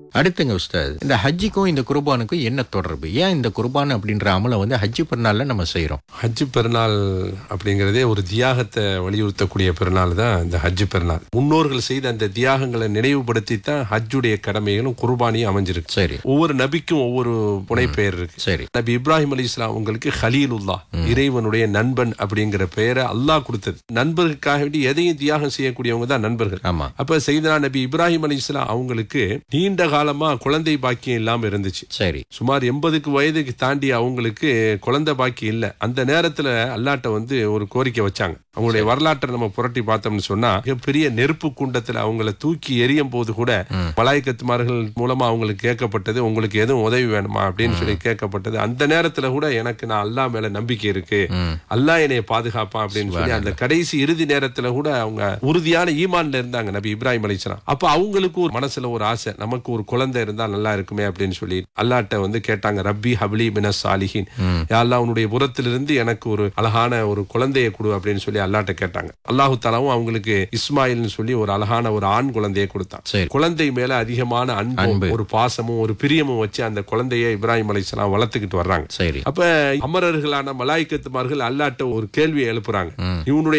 அடுத்துங்க உஸ்தாத் இந்த ஹஜ்ஜிக்கும் இந்த குர்பானுக்கும் என்ன தொடர்பு ஏன் இந்த குர்பான் அப்படின்ற அமலை வந்து ஹஜ்ஜி பெருநாள்ல நம்ம செய்றோம் ஹஜ்ஜு பெருநாள் அப்படிங்கிறதே ஒரு தியாகத்தை வலியுறுத்தக்கூடிய பெருநாள் தான் இந்த ஹஜ்ஜு பெருநாள் முன்னோர்கள் செய்த அந்த தியாகங்களை நினைவுபடுத்தி தான் ஹஜ்ஜுடைய கடமைகளும் குர்பானியும் அமைஞ்சிருக்கு சரி ஒவ்வொரு நபிக்கும் ஒவ்வொரு புனைப்பெயர் இருக்கு சரி நபி இப்ராஹிம் அலி இஸ்லாம் உங்களுக்கு ஹலீலுல்லா இறைவனுடைய நண்பன் அப்படிங்கிற பெயரை அல்லாஹ் கொடுத்தது நண்பர்களுக்காக வேண்டி எதையும் தியாகம் செய்யக்கூடியவங்க தான் நண்பர்கள் ஆமா அப்ப செய்தனா நபி இப்ராஹிம் அலி இஸ்லாம் அவங்களுக்கு நீண்ட காலமா குழந்தை பாக்கியம் இல்லாம இருந்துச்சு சரி சுமார் எண்பதுக்கு வயதுக்கு தாண்டி அவங்களுக்கு குழந்தை பாக்கி இல்ல அந்த நேரத்துல அல்லாட்ட வந்து ஒரு கோரிக்கை வச்சாங்க அவங்களுடைய வரலாற்றை நம்ம புரட்டி பார்த்தோம்னு சொன்னா பெரிய நெருப்பு குண்டத்துல அவங்கள தூக்கி எரியும் போது கூட மலாய்க்கத்துமார்கள் மூலமா அவங்களுக்கு கேட்கப்பட்டது உங்களுக்கு எதுவும் உதவி வேணுமா அப்படின்னு சொல்லி கேட்கப்பட்டது அந்த நேரத்துல கூட எனக்கு நான் அல்லா மேல நம்பிக்கை இருக்கு அல்லாஹ் என்னைய பாதுகாப்பான் அப்படின்னு சொல்லி அந்த கடைசி இறுதி நேரத்துல கூட அவங்க உறுதியான ஈமான்ல இருந்தாங்க நபி இப்ராஹிம் அலிஸ்லாம் அப்ப அவங்களுக்கு ஒரு மனசுல ஒரு ஆசை நமக்கு ஒரு குழந்தை இருந்தா நல்லா இருக்குமே அப்படின்னு சொல்லி அல்லாட்ட வந்து கேட்டாங்க ரப்பி ஹப்லி மின சாலிஹின் அல்லாஹ் உன்னுடைய புறத்திலிருந்து எனக்கு ஒரு அழகான ஒரு குழந்தையை கொடு அப்படின்னு சொல்லி அல்லாட்ட கேட்டாங்க அல்லாஹு தாலாவும் அவங்களுக்கு இஸ்மாயில்னு சொல்லி ஒரு அழகான ஒரு ஆண் குழந்தையை கொடுத்தான் சரி. குழந்தை மேல அதிகமான அன்பும் ஒரு பாசமும் ஒரு பிரியமும் வச்சு அந்த குழந்தையை இப்ராஹிம் அலிஸ்லாம் வளர்த்துக்கிட்டு வர்றாங்க சரி அப்ப அமரர்களான மலாய்க்கத்துமார்கள் அல்லாட்ட ஒரு கேள்வியை எழுப்புறாங்க இவனுடைய